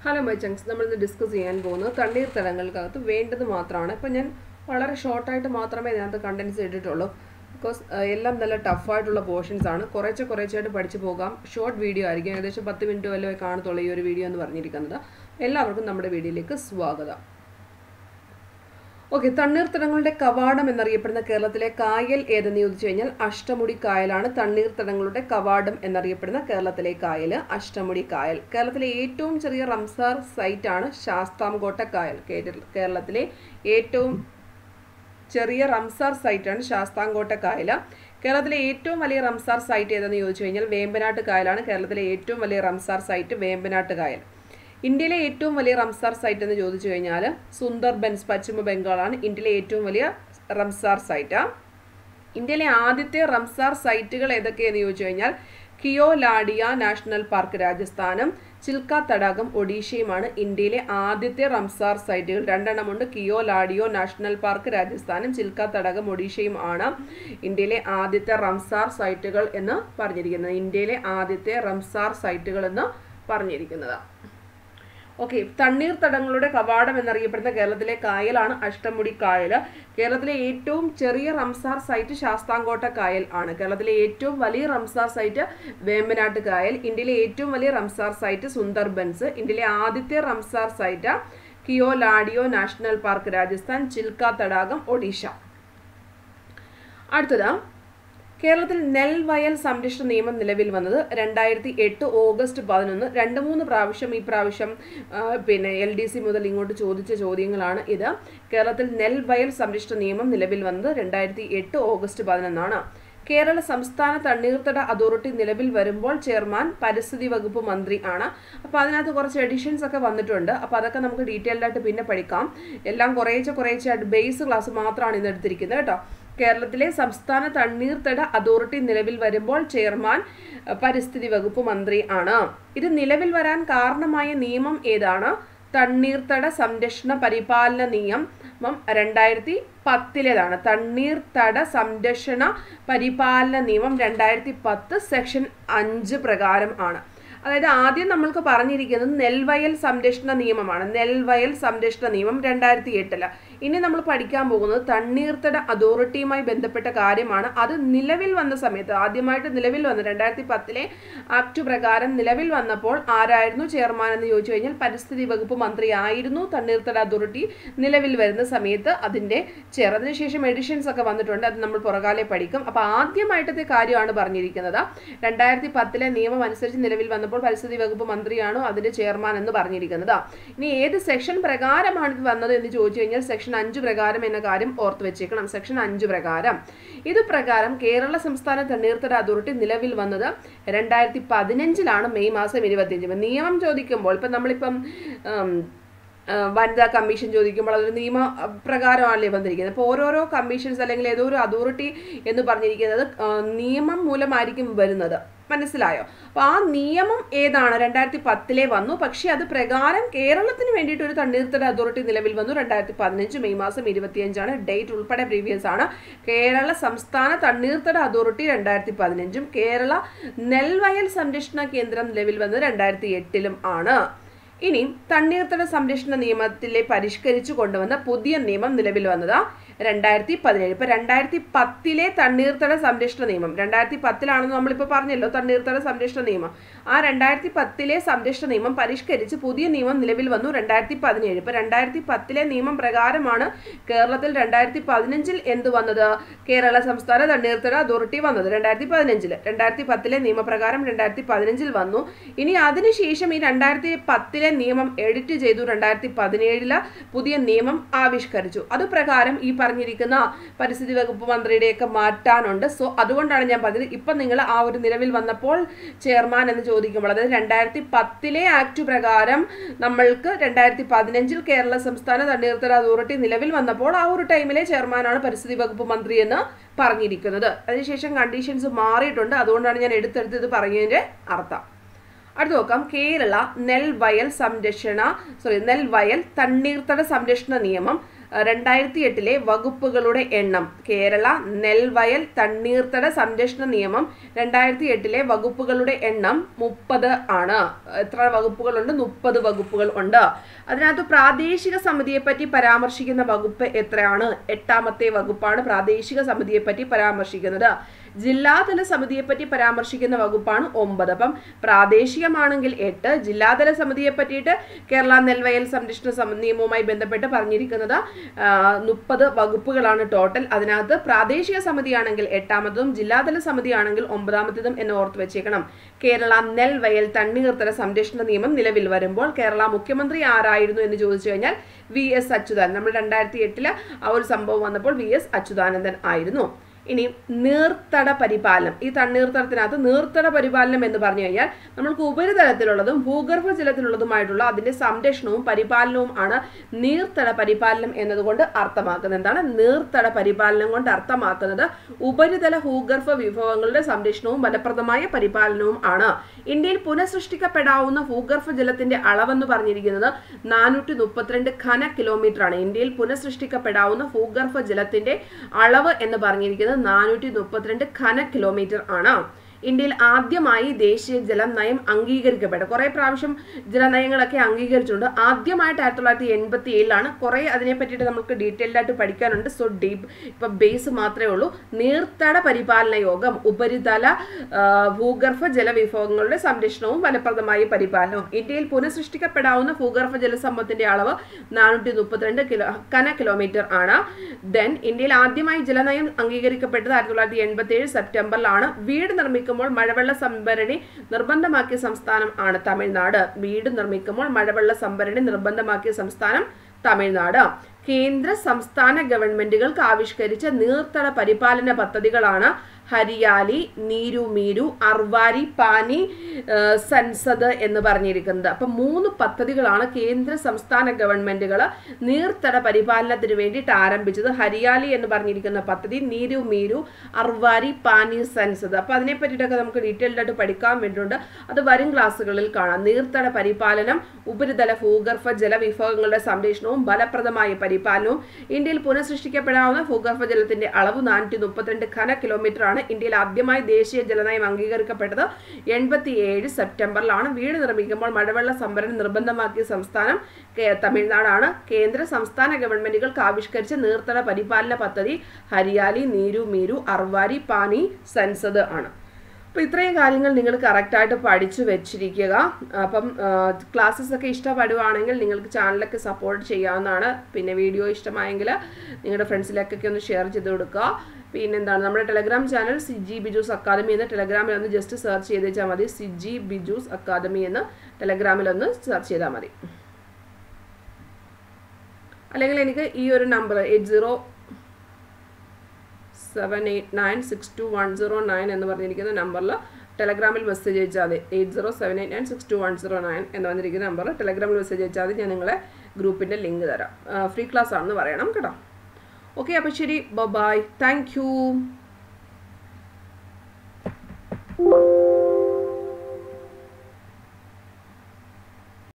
hello my ചങ്സ് നമ്മളിന്ന് discuss ചെയ്യാൻ പോകുന്നത് തണ്ണീർത്തടങ്ങൾക്കകത്ത് വേണ്ടത് മാത്രമാണ് ഇപ്പം ഞാൻ വളരെ ഷോർട്ടായിട്ട് മാത്രമേ ഇതിനകത്ത് കണ്ടൻസ് ഇട്ടിട്ടുള്ളൂ ബിക്കോസ് എല്ലാം നല്ല ടഫായിട്ടുള്ള പോർഷൻസ് ആണ് കുറേശ്ശെ കുറേശ്ശായിട്ട് പഠിച്ചു പോകാം ഷോർട്ട് വീഡിയോ ആയിരിക്കും ഏകദേശം പത്ത് മിനിറ്റ് വല്ലതും കാണത്തുള്ളൂ ഈ ഒരു വീഡിയോ എന്ന് പറഞ്ഞിരിക്കുന്നത് എല്ലാവർക്കും നമ്മുടെ വീഡിയോയിലേക്ക് സ്വാഗതം ഓക്കെ തണ്ണീർത്തടങ്ങളുടെ കവാടം എന്നറിയപ്പെടുന്ന കേരളത്തിലെ കായൽ ഏതെന്ന് ചോദിച്ചു കഴിഞ്ഞാൽ അഷ്ടമുടി കായലാണ് തണ്ണീർത്തടങ്ങളുടെ കവാടം എന്നറിയപ്പെടുന്ന കേരളത്തിലെ കായൽ അഷ്ടമുടി കായൽ കേരളത്തിലെ ഏറ്റവും ചെറിയ റംസാർ സൈറ്റ് ആണ് ശാസ്താംകോട്ട കായൽ കേരള- കേരളത്തിലെ ഏറ്റവും ചെറിയ റംസാർ സൈറ്റാണ് ശാസ്താംകോട്ട കായൽ കേരളത്തിലെ ഏറ്റവും വലിയ റംസാർ സൈറ്റ് ഏതെന്ന് ചോദിച്ചു കഴിഞ്ഞാൽ വേമ്പനാട്ട് കായലാണ് കേരളത്തിലെ ഏറ്റവും വലിയ റംസാർ സൈറ്റ് വേമ്പനാട്ട് കായൽ ഇന്ത്യയിലെ ഏറ്റവും വലിയ റംസാർ സൈറ്റ് എന്ന് ചോദിച്ചു കഴിഞ്ഞാൽ സുന്ദർബൻസ് പശ്ചിമ ബംഗാളാണ് ഇന്ത്യയിലെ ഏറ്റവും വലിയ റംസാർ സൈറ്റ് ഇന്ത്യയിലെ ആദ്യത്തെ റംസാർ സൈറ്റുകൾ ഏതൊക്കെയെന്ന് ചോദിച്ചു കഴിഞ്ഞാൽ കിയോലാഡിയ നാഷണൽ പാർക്ക് രാജസ്ഥാനും ചിൽക്ക തടാകം ഒഡീഷയുമാണ് ഇന്ത്യയിലെ ആദ്യത്തെ റംസാർ സൈറ്റുകൾ രണ്ടെണ്ണമുണ്ട് കിയോലാഡിയോ നാഷണൽ പാർക്ക് രാജസ്ഥാനും ചിൽക്ക തടാകം ഒഡീഷയും ആണ് ഇന്ത്യയിലെ ആദ്യത്തെ റംസാർ സൈറ്റുകൾ എന്ന് പറഞ്ഞിരിക്കുന്നത് ഇന്ത്യയിലെ ആദ്യത്തെ റംസാർ സൈറ്റുകൾ എന്ന് പറഞ്ഞിരിക്കുന്നത് ഓക്കെ തണ്ണീർത്തടങ്ങളുടെ കവാടം എന്നറിയപ്പെടുന്ന കേരളത്തിലെ കായലാണ് അഷ്ടമുടി കായൽ കേരളത്തിലെ ഏറ്റവും ചെറിയ റംസാർ സൈറ്റ് ശാസ്താംകോട്ട കായൽ ആണ് കേരളത്തിലെ ഏറ്റവും വലിയ റംസാർ സൈറ്റ് വേമ്പനാട്ട് കായൽ ഇന്ത്യയിലെ ഏറ്റവും വലിയ റംസാർ സൈറ്റ് സുന്ദർബൻസ് ഇന്ത്യയിലെ ആദ്യത്തെ Ramsar site Keoladeo national park Rajasthan Chilka തടാകം ഒഡീഷ അടുത്തത് കേരളത്തിൽ നെൽവയൽ സംരക്ഷണ നിയമം നിലവിൽ വന്നത് രണ്ടായിരത്തി എട്ട് ഓഗസ്റ്റ് പതിനൊന്ന് രണ്ട് മൂന്ന് പ്രാവശ്യം ഈ പ്രാവശ്യം ആ, പിന്നെ എൽ ഡി സി മുതൽ ഇങ്ങോട്ട് ചോദിച്ച ചോദ്യങ്ങളാണ് ഇത് കേരളത്തിൽ നെൽവയൽ സംരക്ഷണ നിയമം നിലവിൽ വന്നത് രണ്ടായിരത്തി എട്ട് ഓഗസ്റ്റ് പതിനൊന്നാണ് കേരള സംസ്ഥാന തണ്ണീർത്തട അതോറിറ്റി നിലവിൽ വരുമ്പോൾ ചെയർമാൻ പരിസ്ഥിതി വകുപ്പ് മന്ത്രി ആണ് അപ്പോൾ അതിനകത്ത് കുറച്ച് എഡിഷൻസ് ഒക്കെ വന്നിട്ടുണ്ട് അപ്പോൾ അതൊക്കെ നമുക്ക് ഡീറ്റെയിൽഡ് ആയിട്ട് പിന്നെ പഠിക്കാം എല്ലാം കുറേശ്ശെ കുറേശ്ശെ ആയിട്ട് ബേസ് ക്ലാസ് മാത്രമാണ് ഇന്ന് എടുത്തിരിക്കുന്നത് കേട്ടോ കേരളത്തിലെ സംസ്ഥാന തണ്ണീർത്തട അതോറിറ്റി നിലവിൽ വരുമ്പോൾ ചെയർമാൻ അഹ്, പരിസ്ഥിതി വകുപ്പ് മന്ത്രി ആണ് ഇത് നിലവിൽ വരാൻ കാരണമായ നിയമം ഏതാണ് തണ്ണീർത്തട സംരക്ഷണ പരിപാലന നിയമം രണ്ടായിരത്തി പത്തിലേതാണ് തണ്ണീർത്തട സംരക്ഷണ പരിപാലന നിയമം രണ്ടായിരത്തി പത്ത് സെക്ഷൻ അഞ്ച് പ്രകാരം ആണ് അതായത് ആദ്യം നമ്മൾക്ക് പറഞ്ഞിരിക്കുന്നത് നെൽവയൽ സംരക്ഷണ നിയമമാണ് നെൽവയൽ സംരക്ഷണ നിയമം രണ്ടായിരത്തി എട്ടില് ഇനി നമ്മൾ പഠിക്കാൻ പോകുന്നത് തണ്ണീർത്തട അതോറിറ്റിയുമായി ബന്ധപ്പെട്ട കാര്യമാണ് അത് നിലവിൽ വന്ന സമയത്ത് ആദ്യമായിട്ട് നിലവിൽ വന്ന രണ്ടായിരത്തി പത്തിലെ ആക്ട് പ്രകാരം നിലവിൽ വന്നപ്പോൾ ആരായിരുന്നു ചെയർമാൻ എന്ന് ചോദിച്ചു കഴിഞ്ഞാൽ പരിസ്ഥിതി വകുപ്പ് മന്ത്രി ആയിരുന്നു തണ്ണീർത്തട അതോറിറ്റി നിലവിൽ വരുന്ന സമയത്ത് അതിന്റെ ചെയർ അതിനുശേഷം എഡിഷൻസ് ഒക്കെ വന്നിട്ടുണ്ട് അത് നമ്മൾ പുറകാലെ പഠിക്കും അപ്പോൾ ആദ്യമായിട്ടത്തെ കാര്യമാണ് പറഞ്ഞിരിക്കുന്നത് രണ്ടായിരത്തി പത്തിലെ നിയമം അനുസരിച്ച് നിലവിൽ വന്നപ്പോൾ പരിസ്ഥിതി വകുപ്പ് മന്ത്രിയാണോ അതിന്റെ ചെയർമാൻ എന്ന് പറഞ്ഞിരിക്കുന്നത് ഇനി ഏത് സെക്ഷൻ പ്രകാരമാണ് ഇത് വന്നത് എന്ന് ചോദിച്ചു കഴിഞ്ഞാൽ സെക്ഷൻ അഞ്ച് പ്രകാരം എന്ന കാര്യം ഓർത്ത് വെച്ചേക്കണം സെക്ഷൻ അഞ്ച് പ്രകാരം ഇത് പ്രകാരം കേരള സംസ്ഥാന തണ്ണീർത്തട അതോറിറ്റി നിലവിൽ വന്നത് രണ്ടായിരത്തി പതിനഞ്ചിലാണ് മെയ് മാസം ഇരുപത്തിയഞ്ച് നിയമം ചോദിക്കുമ്പോൾ ഇപ്പം നമ്മളിപ്പം ഉം, ആ, വനിതാ കമ്മീഷൻ ചോദിക്കുമ്പോൾ അതൊരു നിയമ അ, പ്രകാരമാണല്ലേ വന്നിരിക്കുന്നത് അപ്പോൾ ഓരോരോ കമ്മീഷൻസ് അല്ലെങ്കിൽ ഏതോ ഒരു അതോറിറ്റി എന്ന് പറഞ്ഞിരിക്കുന്നത് ആ, നിയമം മൂലമായിരിക്കും വരുന്നത് മനസ്സിലായോ അപ്പോൾ ആ നിയമം ഏതാണ് രണ്ടായിരത്തി പത്തിലെ വന്നു പക്ഷേ അത് പ്രകാരം കേരളത്തിന് വേണ്ടിയിട്ട് ഒരു തണ്ണീർത്തട അതോറിറ്റി നിലവിൽ വന്നു രണ്ടായിരത്തി പതിനഞ്ച് മെയ് മാസം ഇരുപത്തിയഞ്ചാണ് ഡേറ്റ് ഉൾപ്പെടെ പ്രീവിയസ് ആണ് കേരള സംസ്ഥാന തണ്ണീർത്തട അതോറിറ്റി രണ്ടായിരത്തി പതിനഞ്ചും കേരള നെൽവയൽ സംരക്ഷണ കേന്ദ്രം നിലവിൽ വന്നത് രണ്ടായിരത്തി എട്ടിലും ആണ് ഇനി തണ്ണീർത്തട സംരക്ഷണ നിയമത്തിലെ പരിഷ്കരിച്ചു കൊണ്ടുവന്ന പുതിയ നിയമം നിലവിൽ വന്നത് രണ്ടായിരത്തി പതിനേഴ് ഇപ്പൊ രണ്ടായിരത്തി പത്തിലെ തണ്ണീർത്തട സംരക്ഷണ നിയമം രണ്ടായിരത്തി പത്തിലാണെന്ന് നമ്മളിപ്പോൾ പറഞ്ഞല്ലോ തണ്ണീർത്തട സംരക്ഷണ നിയമം ആ രണ്ടായിരത്തി പത്തിലെ സംരക്ഷണ നിയമം പരിഷ്കരിച്ച് പുതിയ നിയമം നിലവിൽ വന്നു രണ്ടായിരത്തി പതിനേഴ് ഇപ്പൊ രണ്ടായിരത്തി പത്തിലെ നിയമം പ്രകാരമാണ് കേരളത്തിൽ രണ്ടായിരത്തി പതിനഞ്ചിൽ എന്ത് വന്നത് കേരള സംസ്ഥാന തണ്ണീർത്തട അതോറിറ്റി വന്നത് രണ്ടായിരത്തി പതിനഞ്ചില് രണ്ടായിരത്തി പത്തിലെ നിയമപ്രകാരം രണ്ടായിരത്തി പതിനഞ്ചിൽ വന്നു ഇനി അതിനുശേഷം ഈ രണ്ടായിരത്തി പത്തിലെ നിയമം എഡിറ്റ് ചെയ്തു രണ്ടായിരത്തി പതിനേഴില് പുതിയ നിയമം ആവിഷ്കരിച്ചു അത് പ്രകാരം ഈ പറഞ്ഞിരിക്കുന്ന പരിസ്ഥിതി വകുപ്പ് മന്ത്രിയുടെയൊക്കെ മാറ്റാനുണ്ട് സോ അതുകൊണ്ടാണ് ഞാൻ പറഞ്ഞത് ഇപ്പം നിങ്ങൾ ആ ഒരു നിലവിൽ വന്നപ്പോൾ ചെയർമാൻ എന്ന് ചോദിക്കുമ്പോൾ അതായത് രണ്ടായിരത്തി പത്തിലെ ആക്ട് പ്രകാരം നമ്മൾക്ക് രണ്ടായിരത്തി പതിനഞ്ചിൽ കേരള സംസ്ഥാന തണ്ണീർത്തട അതോറിറ്റി നിലവിൽ വന്നപ്പോൾ ആ ഒരു ടൈമിലെ ചെയർമാനാണ് പരിസ്ഥിതി വകുപ്പ് മന്ത്രി എന്ന് പറഞ്ഞിരിക്കുന്നത് അതിനുശേഷം കണ്ടീഷൻസ് മാറിയിട്ടുണ്ട് അതുകൊണ്ടാണ് ഞാൻ എടുത്തെടുത്ത് ഇത് പറഞ്ഞതിൻ്റെ അർത്ഥം അടുത്ത് നോക്കാം കേരള നെൽവയൽ സംരക്ഷണ സോറി നെൽവയൽ തണ്ണീർത്തട സംരക്ഷണ നിയമം രണ്ടായിരത്തി എട്ടിലെ വകുപ്പുകളുടെ എണ്ണം കേരള നെൽവയൽ തണ്ണീർത്തട സംരക്ഷണ നിയമം രണ്ടായിരത്തി എട്ടിലെ വകുപ്പുകളുടെ എണ്ണം മുപ്പത് ആണ് എത്ര വകുപ്പുകളുണ്ട് മുപ്പത് വകുപ്പുകൾ ഉണ്ട് അതിനകത്ത് പ്രാദേശിക സമിതിയെ പറ്റി പരാമർശിക്കുന്ന വകുപ്പ് എത്രയാണ് എട്ടാമത്തെ വകുപ്പാണ് പ്രാദേശിക സമിതിയെ പറ്റി പരാമർശിക്കുന്നത് ജില്ലാതല സമിതിയെ പറ്റി പരാമർശിക്കുന്ന വകുപ്പാണ് ഒമ്പത് അപ്പം പ്രാദേശികമാണെങ്കിൽ എട്ട് ജില്ലാതല സമിതിയെ പറ്റിയിട്ട് കേരള നെൽവയൽ സംരക്ഷണ സമ- നിയമവുമായി ബന്ധപ്പെട്ട് പറഞ്ഞിരിക്കുന്നത് മുപ്പത് വകുപ്പുകളാണ് ടോട്ടൽ അതിനകത്ത് പ്രാദേശിക സമിതിയാണെങ്കിൽ എട്ടാമത്തതും ജില്ലാതല സമിതിയാണെങ്കിൽ ഒമ്പതാമത്തതും എന്ന് ഓർത്ത് വെച്ചേക്കണം കേരള നെൽവയൽ തണ്ണീർത്തല സംരക്ഷണ നിയമം നിലവിൽ വരുമ്പോൾ കേരള മുഖ്യമന്ത്രി ആരായിരുന്നു എന്ന് ചോദിച്ചു കഴിഞ്ഞാൽ വി എസ് അച്യുതാനന്ദൻ നമ്മൾ രണ്ടായിരത്തി എട്ടില് ആ ഒരു സംഭവം വന്നപ്പോൾ വി എസ് അച്യുതാനന്ദൻ ആയിരുന്നു ഇനി നീർത്തട പരിപാലനം ഈ തണ്ണീർത്തടത്തിനകത്ത് നീർത്തട പരിപാലനം എന്ന് പറഞ്ഞു കഴിഞ്ഞാൽ നമ്മൾക്ക് ഉപരിതലത്തിലുള്ളതും ഭൂഗർഭ ജലത്തിലുള്ളതുമായിട്ടുള്ള അതിന്റെ സംരക്ഷണവും പരിപാലനവും ആണ് നീർത്തട പരിപാലനം എന്നതുകൊണ്ട് അർത്ഥമാക്കുന്നത് എന്താണ് നീർത്തട പരിപാലനം കൊണ്ട് അർത്ഥമാക്കുന്നത് ഉപരിതല ഭൂഗർഭ വിഭവങ്ങളുടെ സംരക്ഷണവും ഫലപ്രദമായ പരിപാലനവും ആണ് ഇന്ത്യയിൽ പുനഃസൃഷ്ടിക്കപ്പെടാവുന്ന ഭൂഗർഭ ജലത്തിന്റെ അളവെന്ന് പറഞ്ഞിരിക്കുന്നത് നാനൂറ്റി മുപ്പത്തിരണ്ട് ഘന കിലോമീറ്റർ ആണ് ഇന്ത്യയിൽ പുനഃസൃഷ്ടിക്കപ്പെടാവുന്ന ഭൂഗർഭ ജലത്തിന്റെ അളവ് എന്ന് പറഞ്ഞിരിക്കുന്നത് നാനൂറ്റി മുപ്പത്തിരണ്ട് ഘന കിലോമീറ്റർ ആണ് ഇന്ത്യയിൽ ആദ്യമായി ദേശീയ ജലം നയം അംഗീകരിക്കപ്പെട്ടു കുറേ പ്രാവശ്യം ജലനയങ്ങളൊക്കെ അംഗീകരിച്ചിട്ടുണ്ട് ആദ്യമായിട്ട് ആയിരത്തി തൊള്ളായിരത്തി എൺപത്തി ഏഴിലാണ് കുറേ അതിനെ പറ്റിയിട്ട് നമുക്ക് ഡീറ്റെയിൽഡ് ആയിട്ട് പഠിക്കാനുണ്ട് സോ ഡീപ്പ് ഇപ്പം ബേസ് മാത്രമേ ഉള്ളൂ നീർത്തട പരിപാലന യോഗം ഉപരിതല ആ, ഭൂഗർഭ ജലവിഭവങ്ങളുടെ സംരക്ഷണവും ഫലപ്രദമായ പരിപാലനവും ഇന്ത്യയിൽ പുനഃസൃഷ്ടിക്കപ്പെടാവുന്ന ഭൂഗർഭ ജലസമ്പത്തിന്റെ അളവ് നാനൂറ്റി മുപ്പത്തിരണ്ട് കിലോ കന കിലോമീറ്റർ ആണ് ദെൻ ഇന്ത്യയിൽ ആദ്യമായി ജലനയം അംഗീകരിക്കപ്പെട്ടത് ആയിരത്തി തൊള്ളായിരത്തി എൺപത്തി ഏഴ് സെപ്റ്റംബറിലാണ് വീട് നിർമ്മിക്കുമ്പോൾ മഴവെള്ള സംഭരണി നിർബന്ധമാക്കിയ സംസ്ഥാനം ആണ് തമിഴ്നാട് വീട് നിർമ്മിക്കുമ്പോൾ മഴവെള്ള സംഭരണി നിർബന്ധമാക്കിയ സംസ്ഥാനം തമിഴ്നാട് കേന്ദ്ര സംസ്ഥാന ഗവൺമെന്റുകൾക്ക് ആവിഷ്കരിച്ച നീർത്തട പരിപാലന പദ്ധതികളാണ് ഹരിയാലി നീരു മീരു അർവാരി പാനി ആ, സൻസദ് എന്ന് പറഞ്ഞിരിക്കുന്നത് അപ്പം മൂന്ന് പദ്ധതികളാണ് കേന്ദ്ര സംസ്ഥാന ഗവൺമെന്റുകൾ നീർത്തട പരിപാലനത്തിന് വേണ്ടിയിട്ട് ആരംഭിച്ചത് ഹരിയാലി എന്ന് പറഞ്ഞിരിക്കുന്ന പദ്ധതി നീരു മീരു അർവാരി പാനി സൻസദ് അപ്പം അതിനെ പറ്റിയിട്ടൊക്കെ നമുക്ക് ഡീറ്റെയിൽഡ് ആയിട്ട് പഠിക്കാൻ വേണ്ടിയിട്ടുണ്ട് അത് വരും ക്ലാസ്സുകളിൽ കാണാം നീർത്തട പരിപാലനം ഉപരിതല ഭൂഗർഭ ജലവിഭവങ്ങളുടെ സംരക്ഷണവും ഫലപ്രദമായ പരിപാലനവും ഇന്ത്യയിൽ പുനഃസൃഷ്ടിക്കപ്പെടാവുന്ന ഭൂഗർഭ ജലത്തിന്റെ അളവ് നാനൂറ്റി മുപ്പത്തിരണ്ട് ഘന കിലോമീറ്റർ ആണ് ഇന്ത്യയിൽ ആദ്യമായി ദേശീയ ജലനയം അംഗീകരിക്കപ്പെട്ടത് എൺപത്തി ഏഴ് സെപ്റ്റംബറിലാണ് വീട് നിർമ്മിക്കുമ്പോൾ മഴവെള്ള സംഭരണം നിർബന്ധമാക്കിയ സംസ്ഥാനം കേ- തമിഴ്നാടാണ് കേന്ദ്ര സംസ്ഥാന ഗവൺമെന്റുകൾക്ക് ആവിഷ്കരിച്ച നീർത്തട പരിപാലന പദ്ധതി ഹരിയാലി നീരു മീരു അർവാരി പാനി സൻസദ് ആണ് അപ്പോൾ ഇത്രയും കാര്യങ്ങൾ നിങ്ങൾ കറക്റ്റായിട്ട് പഠിച്ചു വെച്ചിരിക്കുക അപ്പം ക്ലാസ്സസ് ഒക്കെ ഇഷ്ടപ്പെടുവാണെങ്കിൽ നിങ്ങൾക്ക് ചാനലൊക്കെ സപ്പോർട്ട് ചെയ്യാവുന്നതാണ് പിന്നെ വീഡിയോ ഇഷ്ടമായെങ്കിൽ നിങ്ങളുടെ ഫ്രണ്ട്സിലേക്കൊക്കെ ഒന്ന് ഷെയർ ചെയ്ത് കൊടുക്കുക പിന്നെ എന്താണ് നമ്മുടെ Telegram channel CG Byju's academy എന്ന് ടെലഗ്രാമിൽ ഒന്ന് ജസ്റ്റ് സെർച്ച് ചെയ്ത് വെച്ചാൽ മതി സിജി ബിജൂസ് അക്കാദമി എന്ന് ടെലഗ്രാമിൽ ഒന്ന് സെർച്ച് ചെയ്താൽ മതി അല്ലെങ്കിൽ എനിക്ക് ഈ ഒരു number eight zero seven eight nine six two one zero nine എന്ന് പറഞ്ഞിരിക്കുന്ന നമ്പറിൽ ടെലഗ്രാമിൽ മെസ്സേജ് അയച്ചാൽ മതി eight zero seven eight nine six two one zero nine എന്ന് പറഞ്ഞിരിക്കുന്ന നമ്പറിൽ ടെലഗ്രാമിൽ മെസ്സേജ് അയച്ചാൽ മതി ഞാൻ നിങ്ങളെ ഗ്രൂപ്പിൻ്റെ ലിങ്ക് തരാം ഫ്രീ ക്ലാസ് ആണെന്ന് പറയണം കേട്ടോ ഓക്കെ അപ്പോൾ ശരി ബൈ താങ്ക് യു